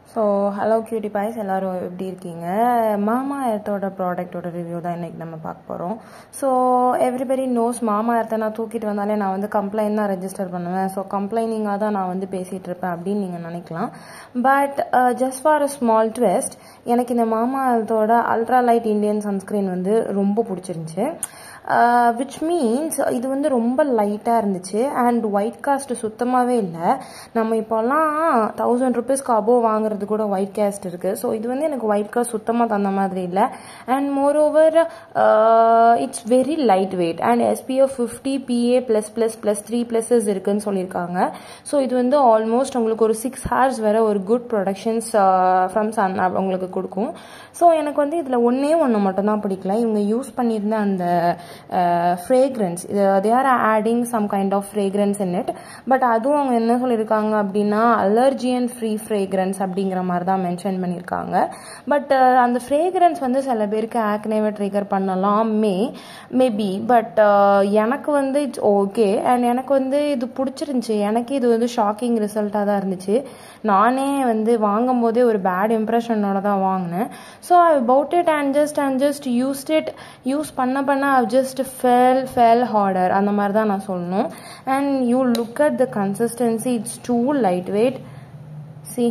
So hello cutie boys எல்லோரும் எப்படி இருக்கீங்க மாமா எர்த்தோட ப்ராடக்ட்டோட ரிவ்யூ தான் இன்றைக்கி நம்ம பார்க்க போகிறோம் ஸோ எவ்ரிபடி நோஸ் மாமா எர்த்தை நான் தூக்கிட்டு வந்தாலே நான் வந்து கம்ப்ளைண்ட் தான் ரெஜிஸ்டர் பண்ணுவேன் ஸோ கம்ப்ளைனிங்காக தான் நான் வந்து பேசிகிட்டு இருப்பேன் அப்படின்னு நீங்கள் நினைக்கலாம் but just for a small twist எனக்கு இந்த மாமா எர்த்தோட அல்ட்ரா லைட் இந்தியன் சன்ஸ்க்ரீன் வந்து ரொம்ப பிடிச்சிருந்துச்சு விச் மீன்ஸ் இது வந்து ரொம்ப லைட்டாக இருந்துச்சு அண்ட் ஒயிட் காஸ்ட் சுத்தமாகவே இல்லை நம்ம இப்போல்லாம் தௌசண்ட் ருபீஸ்க்கு அபோவ் வாங்குறது கூட ஒயிட் காஸ்ட் இருக்குது ஸோ இது வந்து எனக்கு ஒயிட் காஸ்ட் சுத்தமாக தந்த மாதிரி இல்லை and more over it's very light weight and SPF fifty PA plus plus plus three pluses இருக்குன்னு சொல்லியிருக்காங்க ஸோ இது வந்து ஆல்மோஸ்ட் உங்களுக்கு ஒரு சிக்ஸ் ஹார்ஸ் வர ஒரு குட் ப்ரொடக்ஷன்ஸ் ஃப்ரம் சன் உங்களுக்கு கொடுக்கும் ஸோ எனக்கு வந்து இதில் ஒன்றே ஒன்று மட்டும்தான் பிடிக்கல இவங்க யூஸ் பண்ணியிருந்த அந்த ஃப்ரேக்ரன்ஸ் இது they are adding some kind of fragrance in it but அதுவும் அவங்க என்ன சொல்லியிருக்காங்க அப்படின்னா அலர்ஜியன் ஃப்ரீ ஃப்ரேக்ரன்ஸ் அப்படிங்கிற மாதிரி தான் மென்ஷன் பண்ணியிருக்காங்க பட் அந்த ஃப்ரேக்ரன்ஸ் வந்து சில பேருக்கு ஆக்னேவை ட்ரிகர் பண்ணலாம் மே மேபி பட் எனக்கு வந்து இட்ஸ் ஓகே அண்ட் எனக்கு வந்து இது பிடிச்சிருந்துச்சி எனக்கு இது வந்து ஷாக்கிங் ரிசல்ட்டாக தான் இருந்துச்சு நானே வந்து வாங்கும் போதே ஒரு பேட் இம்ப்ரெஷனோட தான் வாங்கினேன் so I bought it and just and just used it use பண்ண பண்ண I just fell fell harder அந்த மாதிரி தான் நான் சொல்லணும் and you look at the consistency it's too light weight சி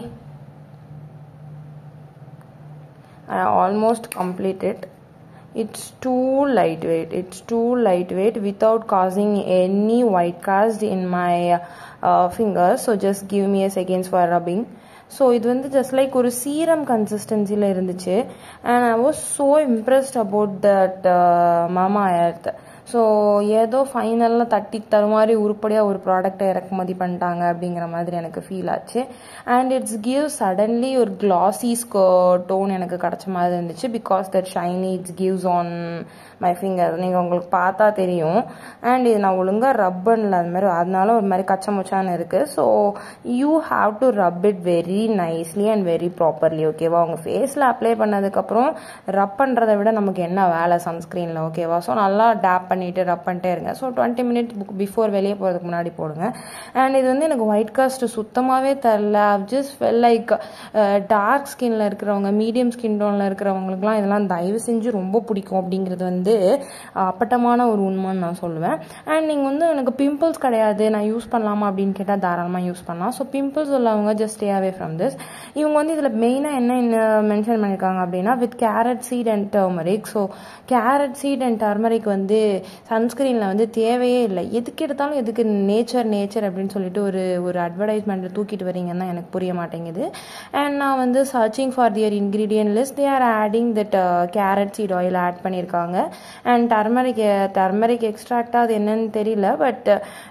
I almost complete it. It's too lightweight. It's too lightweight without causing any white cast in my uh, fingers. So just give me a seconds for rubbing. So இது வந்து just like ஒரு serum கன்சிஸ்டன்சியில் இருந்துச்சு and I was so impressed about that Mamaearth so ஏதோ ஃபைனலாக தட்டி தருமாதிரி உருப்படியாக ஒரு ப்ராடக்டை இறக்குமதி பண்ணிட்டாங்க அப்படிங்கிற மாதிரி எனக்கு ஃபீல் ஆச்சு அண்ட் இட்ஸ் கிவ் சடன்லி ஒரு கிளாசி டோன் எனக்கு கிடச்ச மாதிரி இருந்துச்சு because that shiny it's gives on my finger நீங்கள் உங்களுக்கு பார்த்தா தெரியும் அண்ட் இது நான் ஒழுங்காக ரப் பண்ணல அது மாதிரி அதனால ஒரு மாதிரி கச்ச முச்சான்னு இருக்குது so you have to rub it very nicely and very properly ஓகேவா உங்கள் ஃபேஸில் அப்ளை பண்ணதுக்கப்புறம் ரப் பண்ணுறதை விட நமக்கு என்ன வேலை சன்ஸ்க்ரீனில் ஓகேவா ஸோ நல்லா டேப் பண்ணிவிட்டு ரப் பண்ணிட்டே இருங்க so twenty minute book before வெளியே போகிறதுக்கு முன்னாடி போடுங்க அண்ட் இது வந்து எனக்கு ஒயிட் காஸ்ட் சுத்தமாகவே தரல ஜஸ்ட் ஃபெல் லைக் டார்க் ஸ்கின்ல இருக்கிறவங்க மீடியம் ஸ்கின் டோனில் இருக்கிறவங்களுக்குலாம் இதெல்லாம் தயவு செஞ்சு ரொம்ப பிடிக்கும் அப்படிங்கிறது வந்து அப்பட்டமான ஒரு உண்மைன்னு நான் சொல்லுவேன் அண்ட் நீங்கள் வந்து எனக்கு பிம்பிள்ஸ் கிடையாது நான் யூஸ் பண்ணலாமா அப்படின்னு கேட்டால் தாராளமாக யூஸ் பண்ணலாம் ஸோ பிம்பிள்ஸ் உள்ளவங்க just stay away from this இவங்க வந்து இதில் மெயினாக என்ன மென்ஷன் பண்ணியிருக்காங்க அப்படின்னா with carrot seed and turmeric so carrot seed and turmeric வந்து சன்ஸ்க்ரீனில் வந்து தேவையே இல்லை எதுக்கு எடுத்தாலும் எதுக்கு நேச்சர் நேச்சர் அப்படின்னு சொல்லிட்டு ஒரு ஒரு அட்வர்டைஸ்மெண்ட்டில் தூக்கிட்டு வரீங்கன்னா எனக்கு புரிய மாட்டேங்குது அண்ட் நான் வந்து searching for their ingredient list they are adding that carrot seed oil add பண்ணியிருக்காங்க அண்ட் டர்மரிக் டர்மரிக் எக்ஸ்ட்ராக்டாக அது என்னன்னு தெரியல பட்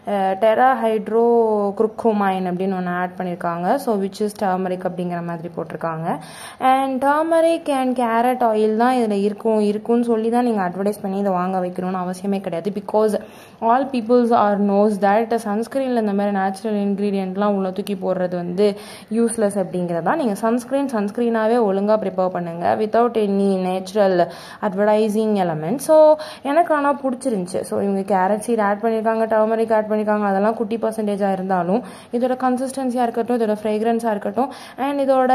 டெரா ஹைட்ரோ குருக்குமைன் அப்படின்னு ஒன்று ஆட் பண்ணியிருக்காங்க ஸோ விச் இஸ் டர்மரிக் அப்படிங்கிற மாதிரி போட்டிருக்காங்க and turmeric and carrot oil தான் இதில் இருக்கும் இருக்கும்னு சொல்லி தான் நீங்கள் அட்வர்டைஸ் பண்ணி இதை வாங்க வைக்கணும்னு அவசியமே கிடையாது because all peoples are knows that சன்ஸ்க்ரீனில் இந்த மாதிரி நேச்சுரல் இன்க்ரீடியண்ட்லாம் உள்ள தூக்கி போடுறது வந்து யூஸ்லெஸ் அப்படிங்கிறதா நீங்கள் சன்ஸ்க்ரீன் சன்ஸ்க்ரீனாகவே ஒழுங்காக ப்ரிப்பேர் பண்ணுங்கள் without any natural advertising element so எனக்கு ஆனால் பிடிச்சிருந்துச்சு ஸோ இவங்க கேரட் சீட் ஆட் பண்ணியிருக்காங்க டர்மரிக் ஆட் பண்ணியிருக்காங்க அதெல்லாம் குட்டி பர்சன்டேஜாக இருந்தாலும் இதோட கன்சிஸ்டன்சியாக இருக்கட்டும் இதோட ஃப்ரேக்ரன்ஸாக இருக்கட்டும் அண்ட் இதோட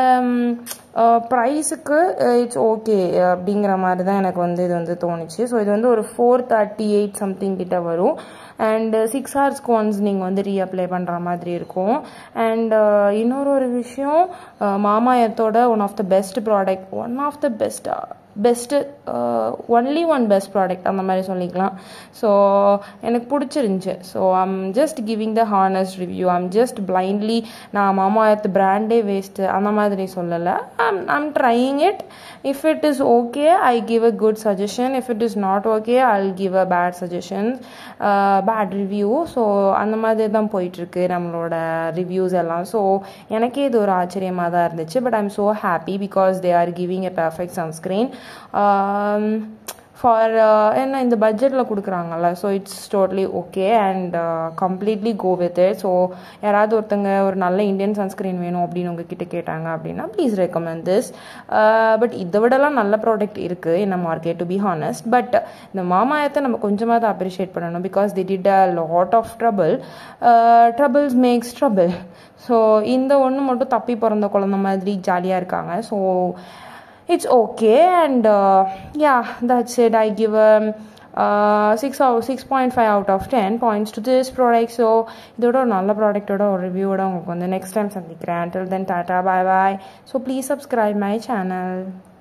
ப்ரைஸுக்கு இட்ஸ் ஓகே அப்படிங்கிற மாதிரி தான் எனக்கு வந்து இது வந்து தோணுச்சு ஸோ இது வந்து ஒரு ஃபோர் தேர்ட்டி எயிட் சம்திங் கிட்ட வரும் அண்ட் சிக்ஸ் ஹவர்ஸ்க்கு ஒன்ஸ் நீங்கள் வந்து ரீஅப்ளை பண்ணுற மாதிரி இருக்கும் அண்ட் இன்னொரு ஒரு விஷயம் மாமா எர்த்தோட one of the best product one of the பெஸ்ட்டாக best only one best product அந்த மாதிரி சொல்லிக்கலாம் ஸோ எனக்கு பிடிச்சிருந்துச்சு so I'm just giving the honest review I'm just blindly நான் மாமா எர்த் பிராண்டே வேஸ்ட்டு அந்த மாதிரி சொல்லலை I'm I'm trying it if it is okay I give a good suggestion if it is not okay I give a bad suggestions bad review so அந்த மாதிரி தான் போயிட்டுருக்கு நம்மளோட ரிவ்யூஸ் எல்லாம் ஸோ எனக்கே இது ஒரு ஆச்சரியமாக தான் இருந்துச்சு but I'm so happy because they are giving a perfect sunscreen for என்ன இந்த பட்ஜெட்டில் கொடுக்குறாங்கல்ல so it's totally okay and completely go with it so யாராவது ஒருத்தங்க ஒரு நல்ல இந்தியன் சன்ஸ்க்ரீன் வேணும் அப்படின்னு உங்ககிட்ட கேட்டாங்க அப்படின்னா ப்ளீஸ் ரெக்கமெண்ட் திஸ் பட் இதை விடலாம் நல்ல ப்ராடக்ட் இருக்குது என்ன market to be honest but இந்த மாமாயத்தை நம்ம கொஞ்சமாக தான் அப்ரிஷியேட் பண்ணணும் because the did a lot of trouble troubles makes trouble so இந்த ஒன்று மட்டும் தப்பி பிறந்த குழந்த மாதிரி ஜாலியாக இருக்காங்க so it's okay and uh, yeah that's it i give um, uh, 6 out 6.5 out of 10 points to this product so இதோட ஒரு நல்ல ப்ராடக்ட்டோட ஒரு ரிவ்யூவோட உங்களுக்கு வந்து நெக்ஸ்ட் டைம் சந்திக்கிறேன் till then tata bye bye so please subscribe my channel